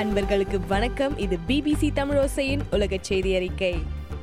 அன்பர்களுக்கு வணக்கம் இது பிபிசி தமிழோசையின் உலக செய்தி அறிக்கை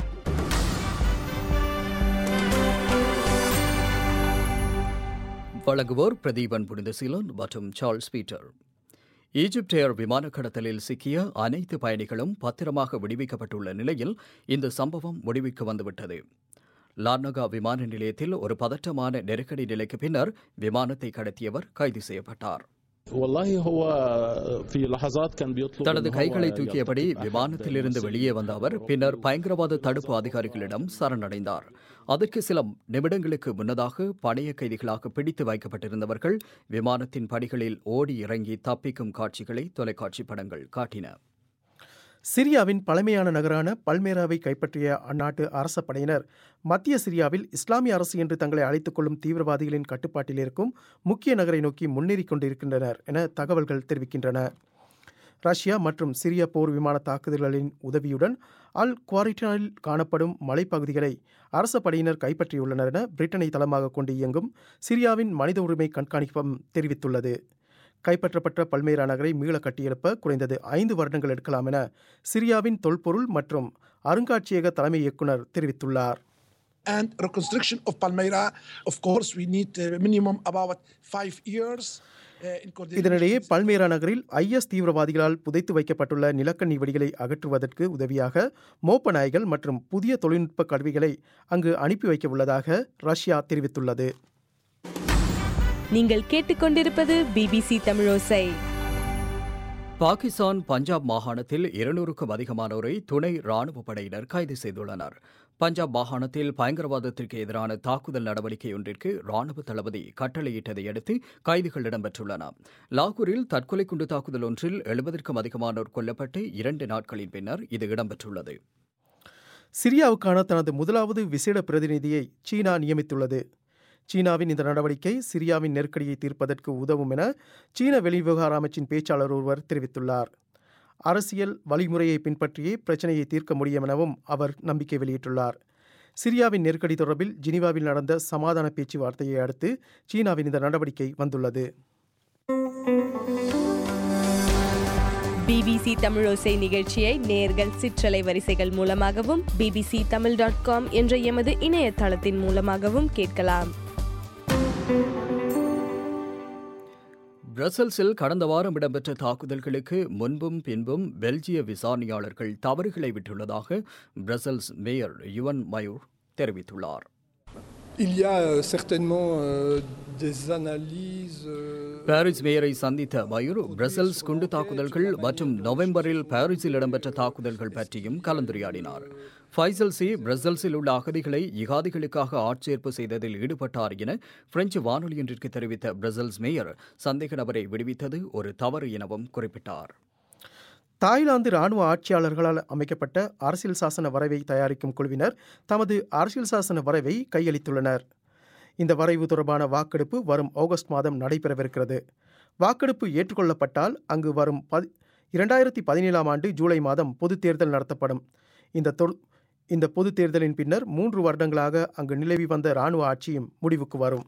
வழங்குவோர் பிரதீபன் புனிதசீலன் மற்றும் சார்ல்ஸ் பீட்டர் ஈஜிப்ட் ஏர் விமான கடத்தலில் சிக்கிய அனைத்து பயணிகளும் பத்திரமாக விடுவிக்கப்பட்டுள்ள நிலையில் இந்த சம்பவம் முடிவுக்கு வந்துவிட்டது லார்னகா விமான நிலையத்தில் ஒரு பதற்றமான நெருக்கடி நிலைக்கு பின்னர் விமானத்தை கடத்தியவர் கைது செய்யப்பட்டார் والله هو في لحظات كان بيطلب தனது إن هو கைகளை தூக்கியபடி يلتقط أحد விமானத்திலிருந்து المسؤولين. வெளியே வந்த அவர் பின்னர் பயங்கரவாத தடுப்பு அதிகாரிகளிடம் சரணடைந்தார் அதற்கு சில நிமிடங்களுக்கு முன்னதாக பணைய கைதிகளாக பிடித்து வைக்கப்பட்டிருந்தவர்கள் விமானத்தின் படிகளில் ஓடி இறங்கி தப்பிக்கும் காட்சிகளை தொலைக்காட்சி படங்கள் காட்டின சிரியாவின் பழமையான நகரான பல்மேராவை கைப்பற்றிய அந்நாட்டு அரச படையினர் மத்திய சிரியாவில் இஸ்லாமிய அரசு என்று தங்களை அழைத்துக் கொள்ளும் தீவிரவாதிகளின் கட்டுப்பாட்டில் இருக்கும் முக்கிய நகரை நோக்கி முன்னேறிக் கொண்டிருக்கின்றனர் என தகவல்கள் தெரிவிக்கின்றன ரஷ்யா மற்றும் சிரிய போர் விமான தாக்குதல்களின் உதவியுடன் அல் குவாரிட்டானில் காணப்படும் மலைப்பகுதிகளை அரச படையினர் கைப்பற்றியுள்ளனர் என பிரிட்டனை தளமாக கொண்டு இயங்கும் சிரியாவின் மனித உரிமை கண்காணிப்பம் தெரிவித்துள்ளது கைப்பற்றப்பட்ட பல்மேரா நகரை மீள கட்டியெழுப்ப குறைந்தது ஐந்து வருடங்கள் எடுக்கலாம் என சிரியாவின் தொல்பொருள் மற்றும் அருங்காட்சியக தலைமை இயக்குனர் தெரிவித்துள்ளார் and reconstruction of Palmyra. Of course, we need uh, minimum about five years. uh, in coordination இதனிடையே with- பல்மேரா நகரில் ஐஎஸ் தீவிரவாதிகளால் புதைத்து வைக்கப்பட்டுள்ள நிலக்கண்ணி வெடிகளை அகற்றுவதற்கு உதவியாக மோப்ப நாய்கள் மற்றும் புதிய தொழில்நுட்ப கருவிகளை அங்கு அனுப்பி வைக்க உள்ளதாக ரஷ்யா தெரிவித்துள்ளது நீங்கள் கேட்டுக்கொண்டிருப்பது பிபிசி தமிழோசை பாகிஸ்தான் பஞ்சாப் மாகாணத்தில் இருநூறுக்கும் அதிகமானோரை துணை ராணுவ படையினர் கைது செய்துள்ளனர் பஞ்சாப் மாகாணத்தில் பயங்கரவாதத்திற்கு எதிரான தாக்குதல் நடவடிக்கை ஒன்றிற்கு ராணுவ தளபதி கட்டளையிட்டதை அடுத்து கைதுகள் இடம்பெற்றுள்ளன லாகூரில் தற்கொலை குண்டு தாக்குதல் ஒன்றில் எழுபதற்கும் அதிகமானோர் கொல்லப்பட்டு இரண்டு நாட்களின் பின்னர் இது இடம்பெற்றுள்ளது சிரியாவுக்கான தனது முதலாவது விசேட பிரதிநிதியை சீனா நியமித்துள்ளது சீனாவின் இந்த நடவடிக்கை சிரியாவின் நெருக்கடியை தீர்ப்பதற்கு உதவும் என சீன வெளிவிவகார அமைச்சின் பேச்சாளர் ஒருவர் தெரிவித்துள்ளார் அரசியல் வழிமுறையை பின்பற்றியே பிரச்சனையை தீர்க்க முடியும் எனவும் அவர் நம்பிக்கை வெளியிட்டுள்ளார் சிரியாவின் நெருக்கடி தொடர்பில் ஜினீவாவில் நடந்த சமாதான பேச்சுவார்த்தையை அடுத்து சீனாவின் இந்த நடவடிக்கை வந்துள்ளது பிபிசி தமிழோசை நிகழ்ச்சியை நேர்கள் சிற்றலை வரிசைகள் மூலமாகவும் பிபிசி தமிழ் டாட் காம் என்ற எமது இணையதளத்தின் மூலமாகவும் கேட்கலாம் பிரசல்ஸில் கடந்த வாரம் இடம்பெற்ற தாக்குதல்களுக்கு முன்பும் பின்பும் பெல்ஜிய விசாரணையாளர்கள் தவறுகளை விட்டுள்ளதாக பிரசல்ஸ் மேயர் யுவன் மயூர் தெரிவித்துள்ளார் Il y a euh, certainement euh, des analyses. euh, Paris மேயரை சந்தித்த மயூர் பிரசல்ஸ் குண்டு தாக்குதல்கள் மற்றும் நவம்பரில் பாரிஸில் இடம்பெற்ற தாக்குதல்கள் பற்றியும் கலந்துரையாடினார் ஃபைசல் சி பிரசல்ஸில் உள்ள அகதிகளை இகாதிகளுக்காக ஆட்சேர்ப்பு செய்ததில் ஈடுபட்டார் என பிரெஞ்சு வானொலி ஒன்றிற்கு தெரிவித்த பிரசல்ஸ் மேயர் சந்தேக நபரை விடுவித்தது ஒரு தவறு எனவும் குறிப்பிட்டார் தாய்லாந்து இராணுவ ஆட்சியாளர்களால் அமைக்கப்பட்ட அரசியல் சாசன வரைவை தயாரிக்கும் குழுவினர் தமது அரசியல் சாசன வரைவை கையளித்துள்ளனர் இந்த வரைவு தொடர்பான வாக்கெடுப்பு வரும் ஆகஸ்ட் மாதம் நடைபெறவிருக்கிறது வாக்கெடுப்பு ஏற்றுக்கொள்ளப்பட்டால் அங்கு வரும் பதி இரண்டாயிரத்தி பதினேழாம் ஆண்டு ஜூலை மாதம் பொதுத் தேர்தல் நடத்தப்படும் இந்த தொ இந்த பொதுத் தேர்தலின் பின்னர் மூன்று வருடங்களாக அங்கு நிலவி வந்த இராணுவ ஆட்சியும் முடிவுக்கு வரும்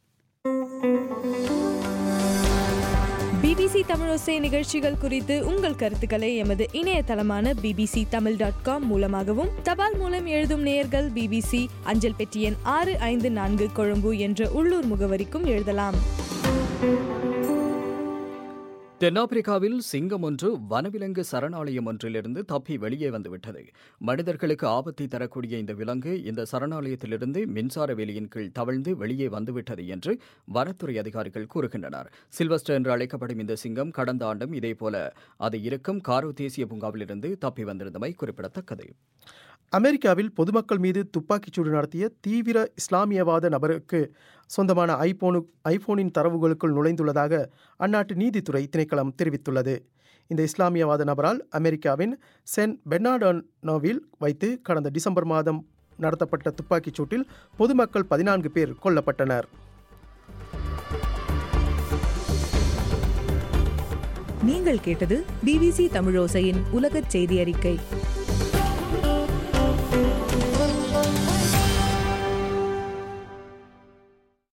பிபிசி தமிழோசை நிகழ்ச்சிகள் குறித்து உங்கள் கருத்துக்களை எமது இணையதளமான பிபிசி தமிழ் டாட் காம் மூலமாகவும் தபால் மூலம் எழுதும் நேயர்கள் பிபிசி அஞ்சல் பெட்டி எண் ஆறு ஐந்து நான்கு கொழும்பு என்ற உள்ளூர் முகவரிக்கும் எழுதலாம் தென்னாப்பிரிக்காவில் சிங்கம் ஒன்று வனவிலங்கு சரணாலயம் ஒன்றிலிருந்து தப்பி வெளியே வந்துவிட்டது மனிதர்களுக்கு ஆபத்தை தரக்கூடிய இந்த விலங்கு இந்த சரணாலயத்திலிருந்து மின்சார வேலியின் கீழ் தவழ்ந்து வெளியே வந்துவிட்டது என்று வனத்துறை அதிகாரிகள் கூறுகின்றனர் சில்வஸ்டர் என்று அழைக்கப்படும் இந்த சிங்கம் கடந்த ஆண்டும் இதேபோல அது இருக்கும் காரோ தேசிய பூங்காவிலிருந்து தப்பி வந்திருந்தமை குறிப்பிடத்தக்கது அமெரிக்காவில் பொதுமக்கள் மீது துப்பாக்கிச்சூடு நடத்திய தீவிர இஸ்லாமியவாத நபருக்கு சொந்தமான ஐபோனு ஐபோனின் தரவுகளுக்குள் நுழைந்துள்ளதாக அந்நாட்டு நீதித்துறை திணைக்களம் தெரிவித்துள்ளது இந்த இஸ்லாமியவாத நபரால் அமெரிக்காவின் சென் பெர்னாடோனோவில் வைத்து கடந்த டிசம்பர் மாதம் நடத்தப்பட்ட துப்பாக்கிச் சூட்டில் பொதுமக்கள் பதினான்கு பேர் கொல்லப்பட்டனர் நீங்கள் கேட்டது பிபிசி தமிழோசையின் உலகச் செய்தி அறிக்கை